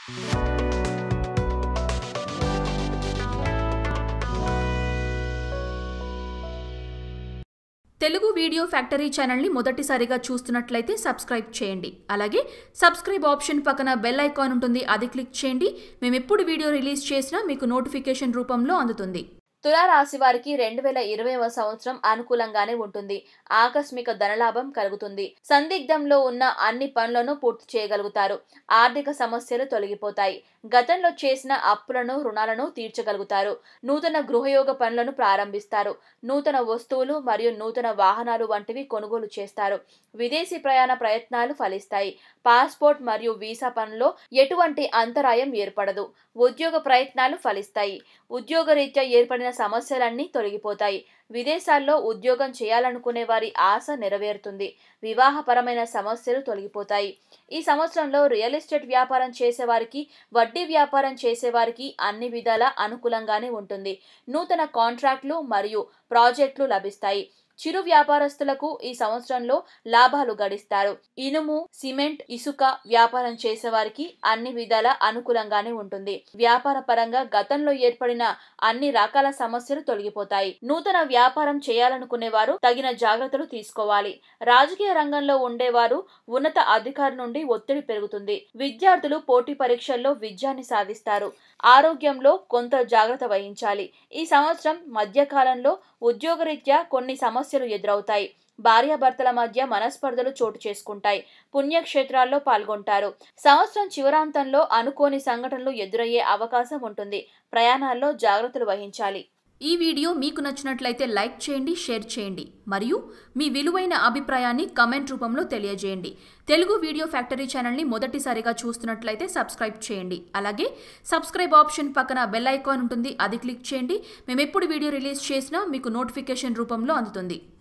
Telugu video factory ఛానల్ని మొదటిసారిగా చూస్తున్నట్లయితే సబ్స్క్రైబ్ చేయండి అలాగే సబ్స్క్రైబ్ ఆప్షన్ పక్కన బెల్ ఐకాన్ ఉంటుంది అది క్లిక్ చేయండి మేము ఎప్పుడు వీడియో రిలీజ్ చేసినా మీకు నోటిఫికేషన్ రూపంలో అందుతుంది తులారాశి వారికి రెండు వేల ఇరవైవ సంవత్సరం అనుకూలంగానే ఉంటుంది ఆకస్మిక ధనలాభం కలుగుతుంది సందిగ్ధంలో ఉన్న అన్ని పనులను పూర్తి చేయగలుగుతారు ఆర్థిక సమస్యలు తొలగిపోతాయి గతంలో చేసిన అప్పులను రుణాలను తీర్చగలుగుతారు నూతన గృహయోగ పనులను ప్రారంభిస్తారు నూతన వస్తువులు మరియు నూతన వాహనాలు వంటివి కొనుగోలు చేస్తారు విదేశీ ప్రయాణ ప్రయత్నాలు ఫలిస్తాయి పాస్పోర్ట్ మరియు వీసా పనుల్లో ఎటువంటి అంతరాయం ఏర్పడదు ఉద్యోగ ప్రయత్నాలు ఫలిస్తాయి ఉద్యోగరీత్యా ఏర్పడిన సమస్యలన్నీ తొలగిపోతాయి విదేశాల్లో ఉద్యోగం చేయాలనుకునే వారి ఆశ నెరవేరుతుంది వివాహపరమైన సమస్యలు తొలగిపోతాయి ఈ సంవత్సరంలో రియల్ ఎస్టేట్ వ్యాపారం చేసేవారికి వడ్డీ వ్యాపారం చేసేవారికి అన్ని విధాల అనుకూలంగానే ఉంటుంది నూతన కాంట్రాక్ట్లు మరియు ప్రాజెక్టులు లభిస్తాయి చిరు వ్యాపారస్తులకు ఈ సంవత్సరంలో లాభాలు గడిస్తారు ఇనుము సిమెంట్ ఇసుక వ్యాపారం చేసేవారికి అన్ని విధాల అనుకూలంగానే ఉంటుంది వ్యాపార పరంగా గతంలో ఏర్పడిన అన్ని రకాల సమస్యలు తొలగిపోతాయి నూతన వ్యాపారం చేయాలనుకునే వారు తగిన జాగ్రత్తలు తీసుకోవాలి రాజకీయ రంగంలో ఉండేవారు ఉన్నత అధికారి నుండి ఒత్తిడి పెరుగుతుంది విద్యార్థులు పోటీ పరీక్షల్లో విజయాన్ని సాధిస్తారు ఆరోగ్యంలో కొంత జాగ్రత్త వహించాలి ఈ సంవత్సరం మధ్యకాలంలో ఉద్యోగరీత్యా కొన్ని సమస్యలు ఎదురవుతాయి భార్యాభర్తల మధ్య మనస్పర్ధలు చోటు చేసుకుంటాయి పుణ్యక్షేత్రాల్లో పాల్గొంటారు సంవత్సరం చివరాంతంలో అనుకోని సంఘటనలు ఎదురయ్యే అవకాశం ఉంటుంది ప్రయాణాల్లో జాగ్రత్తలు వహించాలి ఈ వీడియో మీకు నచ్చినట్లయితే లైక్ చేయండి షేర్ చేయండి మరియు మీ విలువైన అభిప్రాయాన్ని కమెంట్ రూపంలో తెలియజేయండి తెలుగు వీడియో ఫ్యాక్టరీ ఛానల్ని మొదటిసారిగా చూస్తున్నట్లయితే సబ్స్క్రైబ్ చేయండి అలాగే సబ్స్క్రైబ్ ఆప్షన్ పక్కన బెల్ ఐకాన్ ఉంటుంది అది క్లిక్ చేయండి మేము ఎప్పుడు వీడియో రిలీజ్ చేసినా మీకు నోటిఫికేషన్ రూపంలో అందుతుంది